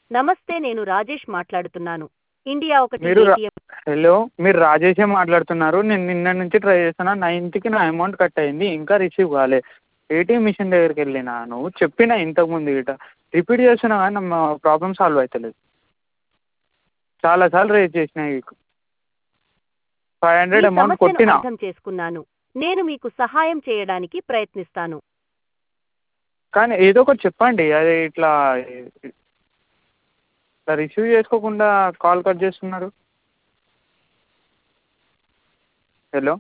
నమస్తే నేను రాజేష్ మాట్లాడుతున్నాను ఇండియా ఒకటి మీరు రా- ATM హలో మీరు రాజేషే మాట్లాడుతున్నారు నేను నిన్న నుంచి ట్రై చేస్తున్నా నైన్త్కి నా అమౌంట్ కట్ అయింది ఇంకా రిసీవ్ కాలే ఏటీఎం మిషన్ దగ్గరికి వెళ్ళినాను చెప్పిన ఇంతకుముందు గిట రిపీట్ చేస్తున్నా కానీ నా ప్రాబ్లమ్ సాల్వ్ అవుతలేదు చాలాసార్లు రేజ్ చేసిన మీకు ఫైవ్ మీ హండ్రెడ్ అమౌంట్ సమస్యను కొట్టిన అర్థం చేసుకున్నాను నేను మీకు సహాయం చేయడానికి ప్రయత్నిస్తాను కానీ ఏదో ఒకటి చెప్పండి అది ఇట్లా ఇట్లా రిసీవ్ చేసుకోకుండా కాల్ కట్ చేస్తున్నారు హలో